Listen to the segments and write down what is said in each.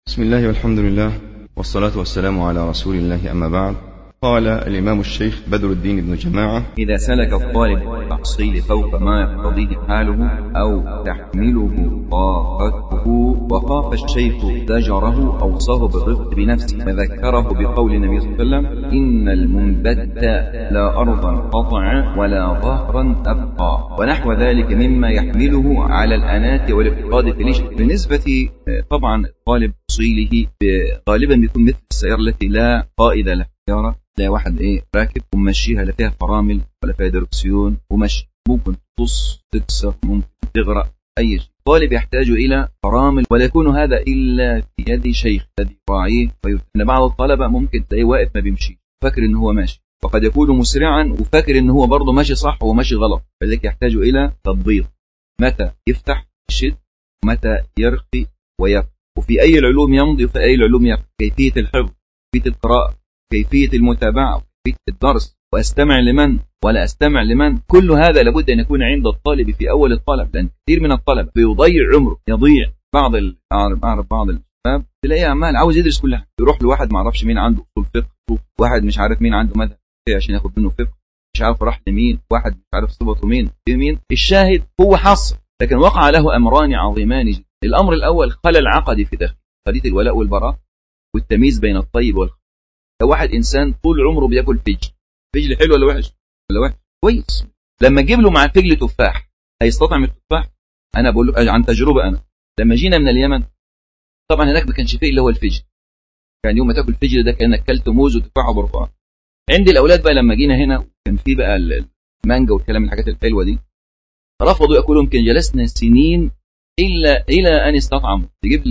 بسم الله والحمد لله والصلاة والسلام على رسول الله أما بعد قال الإمام الشيخ بدر الدين بن جماعة إذا سلك الطالب التحصيل فوق ما يقتضيه حاله أو تحمله طاقته وخاف الشيخ زجره أوصاه بالرفق بنفسه فذكره بقول النبي صلى الله عليه وسلم إن المنبت لا أرضا قطع ولا ظهرا أبقى ونحو ذلك مما يحمله على الأنات والافتقاد في الإشي بالنسبة طبعا طالب تحصيله غالبا بيكون مثل السيارة التي لا قائد لها سيارة تلاقي واحد ايه راكب ومشيها لا فيها فرامل ولا فيها دركسيون ومشي ممكن تص تكسر ممكن تغرق اي شيء طالب يحتاج الى فرامل ولا يكون هذا الا في يد شيخ الذي يراعيه ان بعض الطلبه ممكن تلاقيه واقف ما بيمشي فاكر ان هو ماشي وقد يكون مسرعا وفاكر ان هو برضه ماشي صح وماشي غلط فلذلك يحتاج الى تضبيط متى يفتح يشد متى يرخي ويقف وفي اي العلوم يمضي وفي اي العلوم يقف كيفيه الحفظ كيفيه القراءه كيفية المتابعة وكيفية الدرس وأستمع لمن ولا أستمع لمن كل هذا لابد أن يكون عند الطالب في أول الطلب لأن كثير من الطلب بيضيع عمره يضيع بعض أعرف أعرف بعض الشباب تلاقيه عمال عاوز يدرس كل حاجة يروح لواحد ما اعرفش مين عنده اصول فقه واحد مش عارف مين عنده مذهب عشان ياخد منه فقه مش عارف راح لمين واحد مش عارف صفته مين في مين الشاهد هو حصل لكن وقع له أمران عظيمان جدا الأمر الأول خلل عقدي في داخل قضية الولاء والبراء والتمييز بين الطيب والخبيث لو واحد انسان طول عمره بياكل فجل فجل حلو ولا وحش ولا وحش كويس لما اجيب له مع فجل تفاح هيستطعم التفاح انا بقول له عن تجربه انا لما جينا من اليمن طبعا هناك ما كانش فيه اللي هو الفجل كان يوم ما تاكل فجل ده كانك اكلت موز وتفاح وبرتقال عندي الاولاد بقى لما جينا هنا كان في بقى المانجا والكلام الحاجات الحلوه دي رفضوا ياكلوا يمكن جلسنا سنين الا الى ان استطعموا تجيب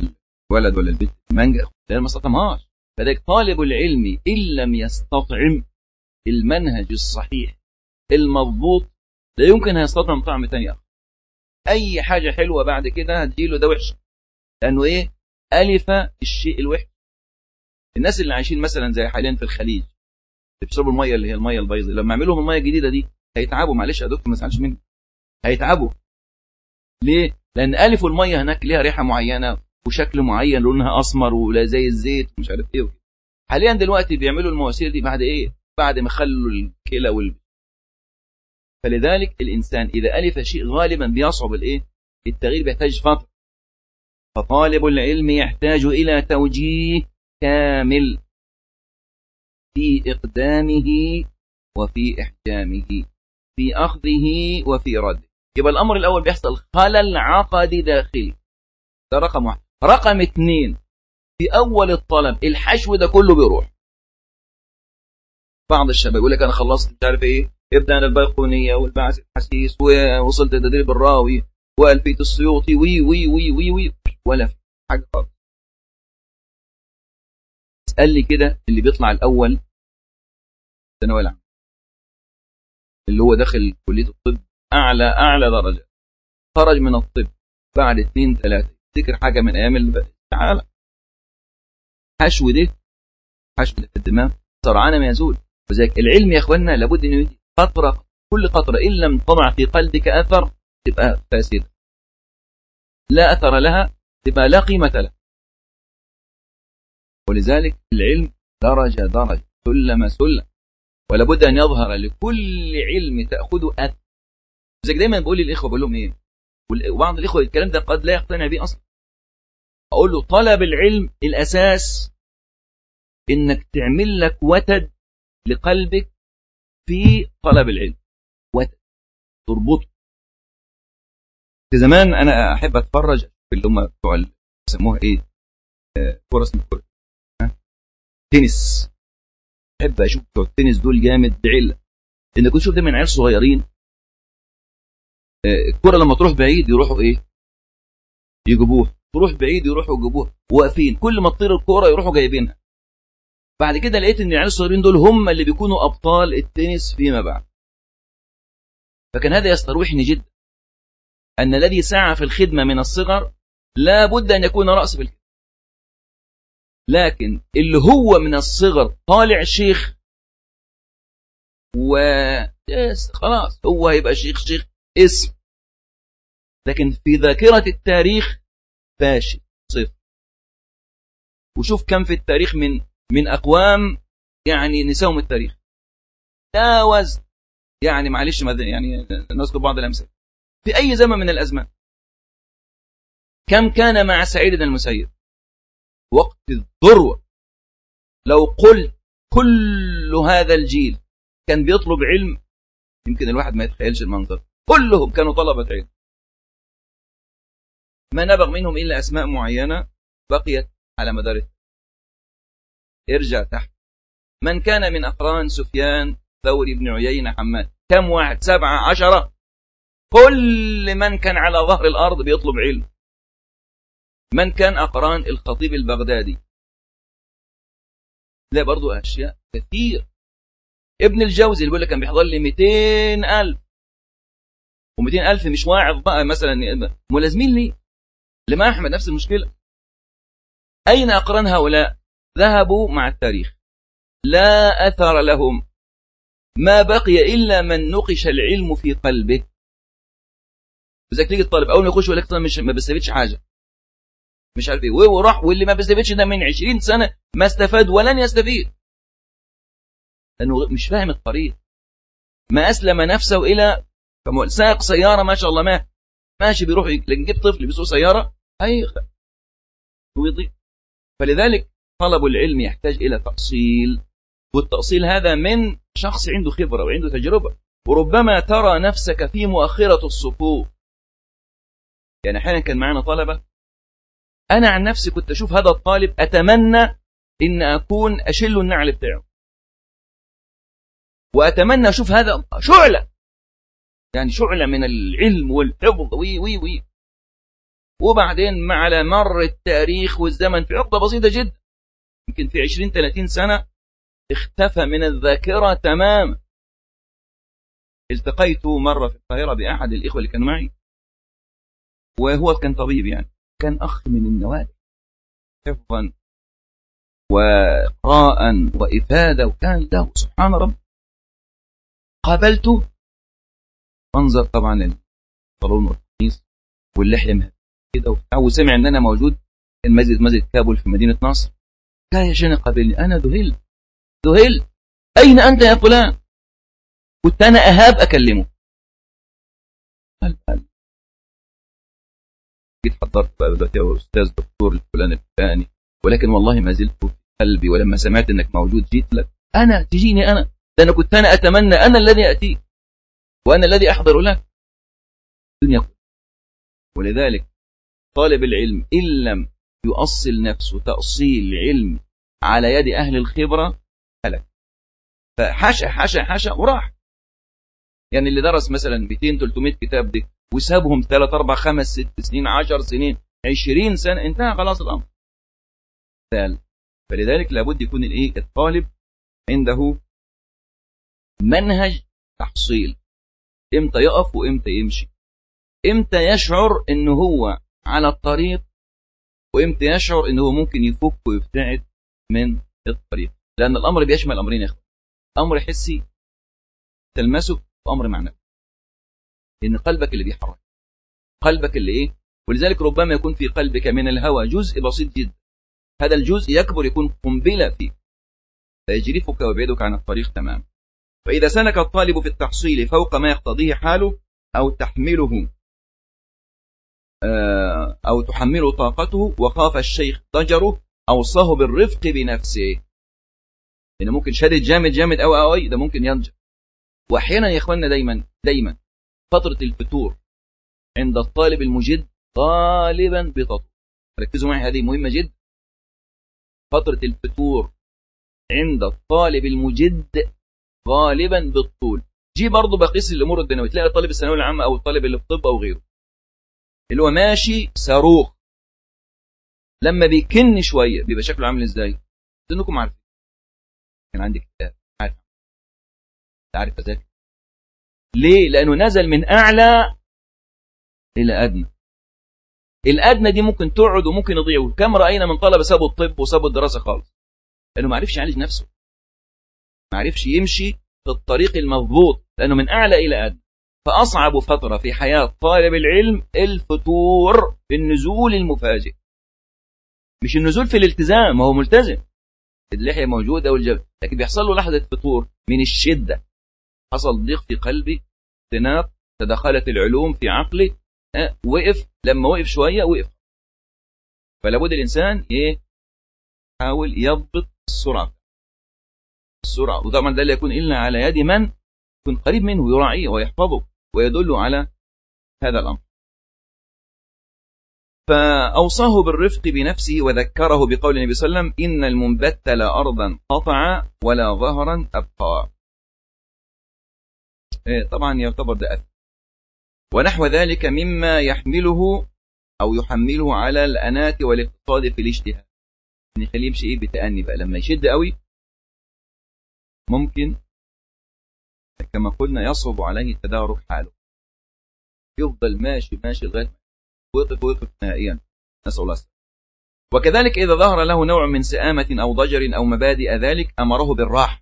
للولد ولا البنت مانجا ما استطعمهاش فذلك طالب العلم إن لم يستطعم المنهج الصحيح المضبوط لا يمكن أن يستطعم طعم ثاني آخر أي حاجة حلوة بعد كده هتجيله ده وحش لأنه إيه ألف الشيء الوحش الناس اللي عايشين مثلا زي حاليا في الخليج بيشربوا المية اللي هي المية البيضاء لما يعملوا المية الجديدة دي هيتعبوا معلش يا دكتور ما تزعلش مني هيتعبوا ليه؟ لأن ألفوا المية هناك ليها ريحة معينة وشكل معين لونها اسمر ولا زي الزيت ومش عارف ايه وكده. حاليا دلوقتي بيعملوا المواسير دي بعد ايه بعد ما خلوا الكلى وال فلذلك الانسان اذا الف شيء غالبا بيصعب الايه التغيير بيحتاج فتره فطالب العلم يحتاج الى توجيه كامل في اقدامه وفي احجامه في اخذه وفي رده يبقى الامر الاول بيحصل خلل عقدي داخلي ده رقم واحد رقم اثنين في اول الطلب الحشو ده كله بيروح بعض الشباب يقول لك انا خلصت مش عارف ايه ابدا انا البيقونيه والبعث الحسيس ووصلت تدريب الراوي والفيه السيوطي وي وي وي وي وي ولا في حاجه خالص اسال لي كده اللي بيطلع الاول الثانويه العامه اللي هو داخل كليه الطب اعلى اعلى درجه خرج من الطب بعد اثنين ثلاثه تفتكر حاجه من ايام اللي تعالى حشو ده حشو ده في الدماغ سرعان ما يزول وذلك العلم يا اخواننا لابد انه قطره كل قطره ان لم تضع في قلبك اثر تبقى فاسده لا اثر لها تبقى لا قيمه لها ولذلك العلم درجه درجه سلم سلم ولابد ان يظهر لكل علم تاخذه اثر زي دايما بقول للاخوه بقول لهم ايه وبعض الاخوه الكلام ده قد لا يقتنع به اصلا اقول له طلب العلم الاساس انك تعمل لك وتد لقلبك في طلب العلم وتد تربطه في زمان انا احب اتفرج في اللي هم بتوع يسموها ايه كوره اسمها كوره تنس احب اشوف بتوع التنس دول جامد بعله لان كنت شوف ده من عيال صغيرين الكرة لما تروح بعيد يروحوا ايه يجيبوها تروح بعيد يروحوا يجيبوها واقفين كل ما تطير الكرة يروحوا جايبينها بعد كده لقيت ان العيال الصغيرين دول هم اللي بيكونوا ابطال التنس فيما بعد فكان هذا يستروحني جدا ان الذي سعى في الخدمة من الصغر لا بد ان يكون رأس بالكلمة لكن اللي هو من الصغر طالع شيخ و خلاص هو هيبقى شيخ شيخ اسم لكن في ذاكرة التاريخ فاشل صفر وشوف كم في التاريخ من من أقوام يعني نساهم التاريخ لا وزن يعني معلش يعني نذكر بعض الأمثلة في أي زمن من الأزمان كم كان مع سعيد بن المسيب وقت الذروة لو قلت كل هذا الجيل كان بيطلب علم يمكن الواحد ما يتخيلش المنظر كلهم كانوا طلبة علم ما نبغ منهم إلا أسماء معينة بقيت على مدار ارجع تحت من كان من أقران سفيان ثوري بن عيينة حماد كم واحد سبعة عشرة كل من كان على ظهر الأرض بيطلب علم من كان أقران الخطيب البغدادي لا برضو أشياء كثير ابن الجوزي اللي بيقول لك كان بيحضر لي 200 ألف و200 ألف مش واعظ بقى مثلا ملازمين لي لما أحمد نفس المشكلة أين أقران هؤلاء ذهبوا مع التاريخ لا أثر لهم ما بقي إلا من نقش العلم في قلبه إذا تيجي الطالب أول ما يخش يقول لك مش ما بيستفيدش حاجة مش عارف ايه وراح واللي ما بيستفيدش ده من 20 سنة ما استفاد ولن يستفيد لأنه مش فاهم الطريق ما أسلم نفسه إلى سائق سيارة ما شاء الله ما ماشي بيروح لكن جيب طفل بيسوق سيارة هيخ ويضيع فلذلك طلب العلم يحتاج إلى تأصيل والتأصيل هذا من شخص عنده خبرة وعنده تجربة وربما ترى نفسك في مؤخرة الصفوف يعني أحيانا كان معنا طلبة أنا عن نفسي كنت أشوف هذا الطالب أتمنى إن أكون أشل النعل بتاعه وأتمنى أشوف هذا شعلة يعني شعلة من العلم والحفظ وي وي وي وبعدين مع على مر التاريخ والزمن في عقدة بسيطة جدا يمكن في 20 30 سنة اختفى من الذاكرة تماما التقيت مرة في القاهرة بأحد الإخوة اللي كانوا معي وهو كان طبيب يعني كان أخ من النوادر حفظا وقراء وإفادة وكان له سبحان رب قابلته منظر طبعا الصالون والقميص واللحية كده وبتاع وسمع ان انا موجود المسجد مسجد كابول في مدينة نصر قال عشان قابلني انا ذهلت ذهلت اين انت يا فلان كنت انا اهاب اكلمه قال جيت حضرت بقى دلوقتي يا استاذ دكتور الفلان الفلاني ولكن والله ما زلت في قلبي ولما سمعت انك موجود جيت لك انا تجيني انا ده انا كنت انا اتمنى انا الذي اتيك وانا الذي احضر لك الدنيا ولذلك طالب العلم ان لم يؤصل نفسه تاصيل علم على يد اهل الخبره هلك فحشى حشى حشى وراح يعني اللي درس مثلا 200 300 كتاب دي وسابهم 3 4 5 6 سنين 10 سنين 20 سنه انتهى خلاص الامر فلذلك لابد يكون الايه الطالب عنده منهج تحصيل امتى يقف وامتى يمشي امتى يشعر انه هو على الطريق وامتى يشعر انه هو ممكن يفك ويبتعد من الطريق لان الامر بيشمل امرين يا اخوان امر حسي تلمسه وامر معنوي لان قلبك اللي بيحرك قلبك اللي ايه ولذلك ربما يكون في قلبك من الهوى جزء بسيط جدا هذا الجزء يكبر يكون قنبله فيك فيجرفك ويبعدك عن الطريق تماما فإذا سلك الطالب في التحصيل فوق ما يقتضيه حاله أو تحمله آه، أو تحمله طاقته وخاف الشيخ ضجره أوصاه بالرفق بنفسه إنه ممكن شدد جامد جامد أو أو ده ممكن ينجح وأحيانا يا إخواننا دايما دايما فترة الفتور عند الطالب المجد غالبا بتطول ركزوا معي هذه مهمة جدا فترة الفتور عند الطالب المجد غالبا بالطول جي برضه بقيس الامور الدنيويه تلاقي طالب الثانويه العامه او الطالب اللي في طب او غيره اللي هو ماشي صاروخ لما بيكن شويه بيبقى شكله عامل ازاي انكم عارفين كان عندي كتاب عارف عارف اذاكر ليه لانه نزل من اعلى الى ادنى الادنى دي ممكن تقعد وممكن يضيع كم راينا من طلبه سابوا الطب وسابوا الدراسه خالص لانه ما عرفش يعالج نفسه ما عرفش يمشي في الطريق المضبوط لانه من اعلى الى ادنى فاصعب فتره في حياه طالب العلم الفتور النزول المفاجئ مش النزول في الالتزام هو ملتزم اللحية موجودة والجبل لكن بيحصل له لحظة فتور من الشدة حصل ضيق في قلبي اختناق تدخلت العلوم في عقلي أه وقف لما وقف شوية وقف فلا بد الإنسان إيه يحاول يضبط السرعة السرعة وطبعا ده لا يكون إلا على يد من يكون قريب منه يراعيه ويحفظه ويدل على هذا الأمر فأوصاه بالرفق بنفسه وذكره بقول النبي صلى الله عليه وسلم إن المنبت لا أرضا قطع ولا ظهرا أبقى إيه، طبعا يعتبر ده أثر ونحو ذلك مما يحمله أو يحمله على الأنات والاقتصاد في الاجتهاد نخليه يمشي إيه بتأني بقى لما يشد قوي ممكن كما قلنا يصعب عليه تدارك حاله يفضل ماشي ماشي لغايه وقف وقف نهائيا نسأل الله السلامة وكذلك إذا ظهر له نوع من سآمة أو ضجر أو مبادئ ذلك أمره بالراحة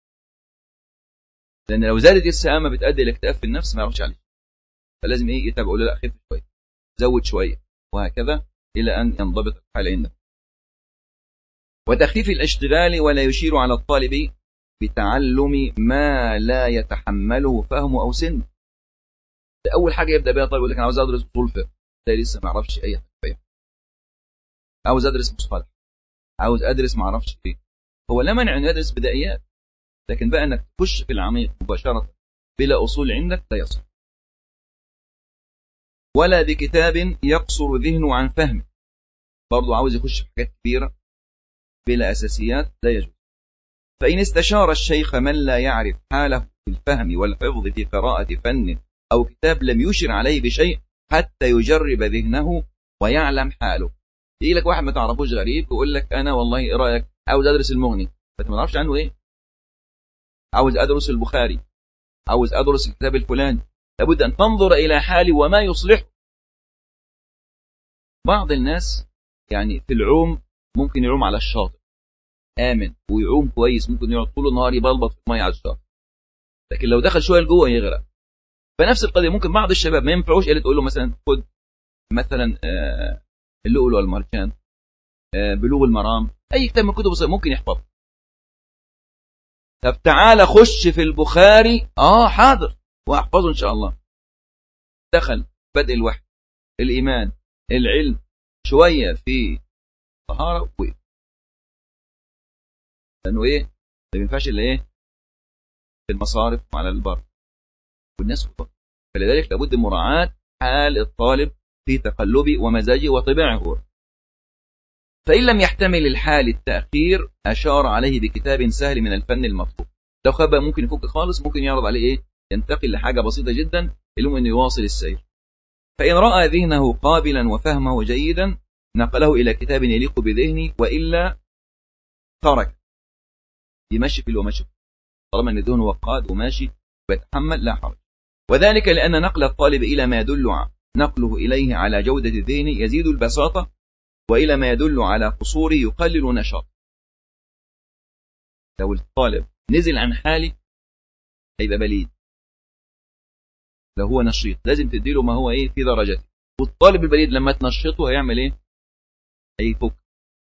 لأن لو زادت السآمة بتؤدي إلى اكتئاب في النفس ما يعرفش عليه فلازم إيه يتابع له لا خف شوية زود شوية وهكذا إلى أن ينضبط الحال عنده وتخفيف الاشتغال ولا يشير على الطالب بتعلم ما لا يتحمله فهمه أو سنه أول حاجة يبدأ بها طالب يقول لك أنا عاوز أدرس أصول فقه تلاقي لسه ما اعرفش اي حاجه عاوز ادرس مصطلح عاوز ادرس ما اعرفش ايه هو لا مانع انه يدرس بدائيات لكن بقى انك تخش في العميق مباشره بلا اصول عندك لا يصح ولا بكتاب يقصر ذهنه عن فهمه برضه عاوز يخش في حاجات كبيره بلا اساسيات لا يجوز فان استشار الشيخ من لا يعرف حاله في الفهم والحفظ في قراءه فن او كتاب لم يشر عليه بشيء حتى يجرب ذهنه ويعلم حاله يجي لك واحد ما تعرفوش غريب ويقول لك انا والله ايه رايك عاوز ادرس المغني فانت ما تعرفش عنه ايه عاوز ادرس البخاري عاوز ادرس الكتاب الفلاني لابد ان تنظر الى حالي وما يصلحه بعض الناس يعني في العوم ممكن يعوم على الشاطئ امن ويعوم كويس ممكن يقعد طول النهار يبلبط في الميه على الشاطئ لكن لو دخل شويه لجوه يغرق فنفس القضيه ممكن بعض الشباب ما ينفعوش الا تقول له مثلا خد مثلا آه، اللؤلؤ والمرجان آه، بلوغ المرام اي كتاب من كتب ممكن يحفظ طب تعالى خش في البخاري اه حاضر واحفظه ان شاء الله دخل بدء الوحي الايمان العلم شويه في طهاره وقف لانه ايه ما ينفعش الا ايه في المصارف وعلى البر والناس كبار فلذلك لابد من مراعاة حال الطالب في تقلبه ومزاجه وطباعه فإن لم يحتمل الحال التأخير أشار عليه بكتاب سهل من الفن المطلوب لو خاب ممكن يفك خالص ممكن يعرض عليه إيه ينتقل لحاجة بسيطة جدا اللي أنه يواصل السير فإن رأى ذهنه قابلا وفهمه جيدا نقله إلى كتاب يليق بذهنه وإلا ترك يمشي في ومشي طالما ان ذهنه وقاد وماشي ويتحمل لا حرج وذلك لأن نقل الطالب إلى ما يدل نقله إليه على جودة الذهن يزيد البساطة وإلى ما يدل على قصوره يقلل نشاط لو الطالب نزل عن حالي هيبقى بليد لو هو نشيط لازم تديله ما هو ايه في درجته والطالب البليد لما تنشطه هيعمل ايه هيفك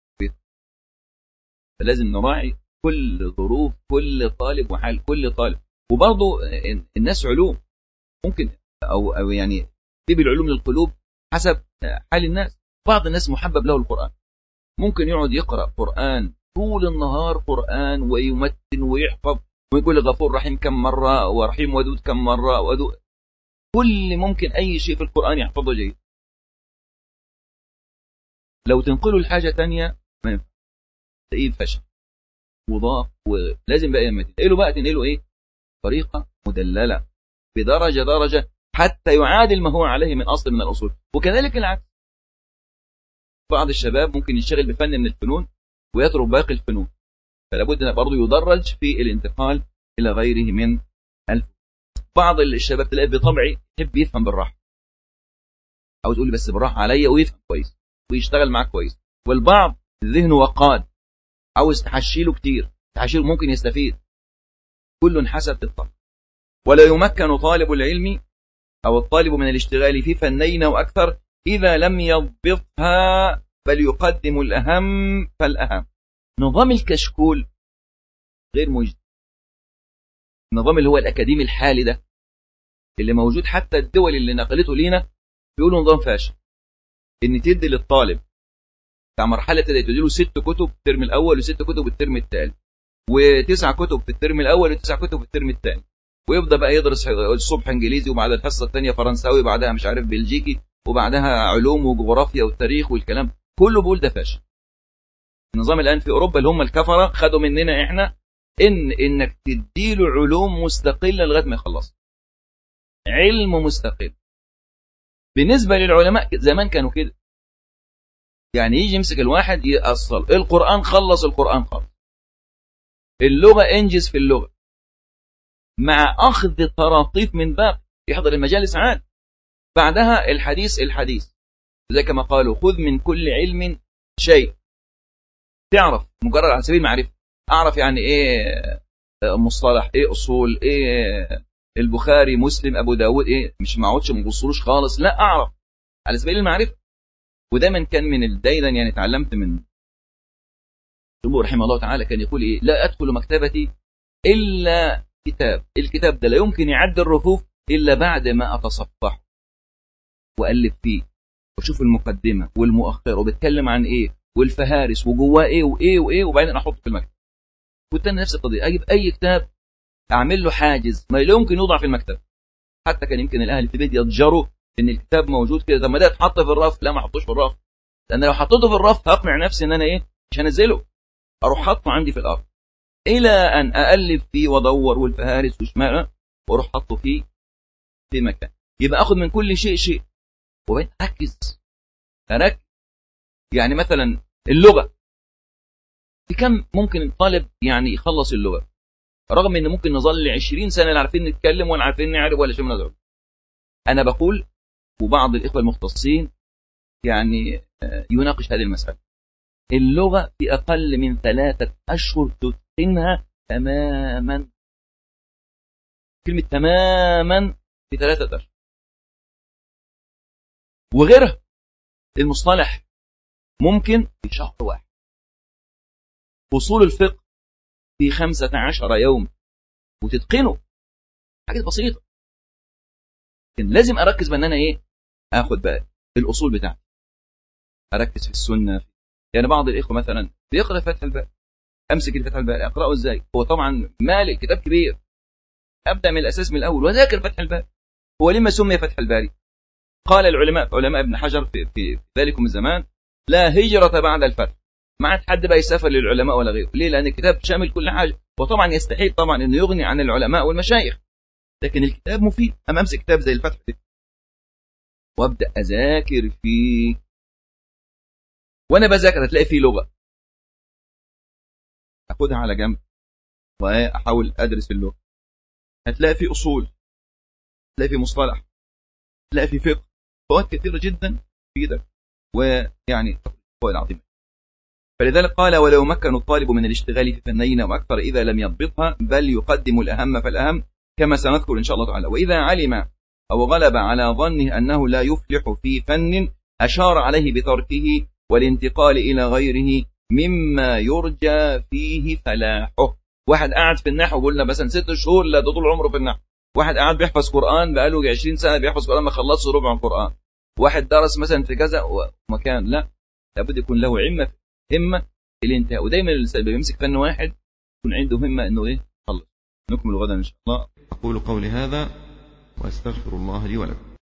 فلازم نراعي كل ظروف كل طالب وحال كل طالب وبرضه الناس علوم ممكن او او يعني تجيب العلوم للقلوب حسب حال الناس بعض الناس محبب له القران ممكن يقعد يقرا قران طول النهار قران ويمتن ويحفظ ويقول غفور رحيم كم مره ورحيم ودود كم مره ودود كل ممكن اي شيء في القران يحفظه جيد لو تنقله لحاجه ثانيه ما ينفع تلاقيه فشل وضاق ولازم بقى لما تنقله بقى تنقله ايه طريقه مدلله بدرجة درجة حتى يعادل ما هو عليه من أصل من الأصول وكذلك العكس بعض الشباب ممكن يشتغل بفن من الفنون ويترك باقي الفنون فلا بد أن برضه يدرج في الانتقال إلى غيره من الفنون بعض الشباب تلاقيه بطبعي يحب يفهم بالراحة عاوز يقول بس بالراحة عليا ويفهم كويس ويشتغل معاك كويس والبعض ذهنه وقاد عاوز تحشيله كتير تحشيله ممكن يستفيد كل حسب الطبع ولا يمكن طالب العلم أو الطالب من الاشتغال في فنين أو أكثر إذا لم يضبطها بل يقدم الأهم فالأهم نظام الكشكول غير مجدي النظام اللي هو الأكاديمي الحالي ده اللي موجود حتى الدول اللي نقلته لينا بيقولوا نظام فاشل ان تدي للطالب بتاع مرحله تدي تدي له ست كتب في الترم الاول وست كتب في الترم الثاني وتسع كتب في الترم الاول وتسع كتب في الترم الثاني ويبدا بقى يدرس الصبح انجليزي وبعد الحصه الثانيه فرنساوي بعدها مش عارف بلجيكي وبعدها علوم وجغرافيا والتاريخ والكلام كله بيقول ده فاشل النظام الان في اوروبا اللي هم الكفره خدوا مننا احنا ان انك تديله علوم مستقله لغايه ما يخلص علم مستقل بالنسبه للعلماء زمان كانوا كده يعني يجي يمسك الواحد يأصل القرآن خلص القرآن خلص اللغة انجز في اللغة مع أخذ طراطيف من باب يحضر المجالس عاد بعدها الحديث الحديث زي كما قالوا خذ من كل علم شيء تعرف مجرد على سبيل المعرفة أعرف يعني إيه مصطلح إيه أصول إيه البخاري مسلم أبو داود إيه مش ما اقعدش ما ببصلوش خالص لا أعرف على سبيل المعرفة ودايما كان من الدايدا يعني تعلمت من جمهور رحمه الله تعالى كان يقول ايه لا ادخل مكتبتي الا كتاب الكتاب ده لا يمكن يعدي الرفوف الا بعد ما اتصفحه والف فيه واشوف المقدمه والمؤخره وبتكلم عن ايه والفهارس وجواه ايه وايه وايه وبعدين احطه في المكتب كنت انا نفس القضيه اجيب اي كتاب اعمل له حاجز ما لا يمكن يوضع في المكتب حتى كان يمكن الاهل في البيت يتجروا ان الكتاب موجود كده طب ما ده اتحط في الرف لا ما احطوش في الرف لان لو حطيته في الرف هقنع نفسي ان انا ايه مش هنزله اروح حاطه عندي في الارض الى ان االف فيه وادور والفهارس وشمال واروح حاطه فيه في مكان يبقى اخذ من كل شيء شيء وبعدين اركز اركز يعني مثلا اللغه في كم ممكن الطالب يعني يخلص اللغه رغم ان ممكن نظل 20 سنه لا عارفين نتكلم ولا عارفين نعرف ولا شيء من هذا انا بقول وبعض الإخوة المختصين يعني يناقش هذه المسألة اللغة في أقل من ثلاثة أشهر تتقنها تماما كلمة تماما في ثلاثة أشهر وغيرها المصطلح ممكن في شهر واحد أصول الفقه في خمسة عشر يوم وتتقنه حاجة بسيطة لكن لازم أركز بأن أنا إيه اخد بقى الاصول بتاعتي اركز في السنه يعني بعض الاخوه مثلا بيقرا فتح الباب امسك الفتح الباب اقراه ازاي هو طبعا مالك كتاب كبير ابدا من الاساس من الاول واذاكر فتح الباب هو لما سمي فتح الباري قال العلماء علماء ابن حجر في, في ذلكم الزمان لا هجرة بعد الفتح ما عاد حد بقى يسافر للعلماء ولا غيره ليه لأن الكتاب شامل كل حاجة وطبعا يستحيل طبعا أنه يغني عن العلماء والمشايخ لكن الكتاب مفيد أما أمسك كتاب زي الفتح وابدا اذاكر فيه وانا بذاكر هتلاقي فيه لغه اخدها على جنب واحاول ادرس اللغه هتلاقي فيه اصول هتلاقي فيه مصطلح هتلاقي فيه فقه فوائد كثيره جدا في ايدك ويعني فوائد عظيمه فلذلك قال ولو مكن الطالب من الاشتغال في فنين واكثر اذا لم يضبطها بل يقدم الاهم فالاهم كما سنذكر ان شاء الله تعالى واذا علم أو غلب على ظنه أنه لا يفلح في فن أشار عليه بتركه والانتقال إلى غيره مما يرجى فيه فلاحه واحد قاعد في النحو قلنا مثلا ست شهور لا ده طول عمره في النحو واحد قاعد بيحفظ قرآن بقاله 20 سنة بيحفظ قرآن ما خلصش ربع القرآن واحد درس مثلا في كذا ومكان لا لابد يكون له همة همة الانتهاء ودايما اللي بيمسك فن واحد يكون عنده همة انه ايه خلص نكمل غدا ان شاء الله اقول قولي هذا وأستغفر الله لي ولكم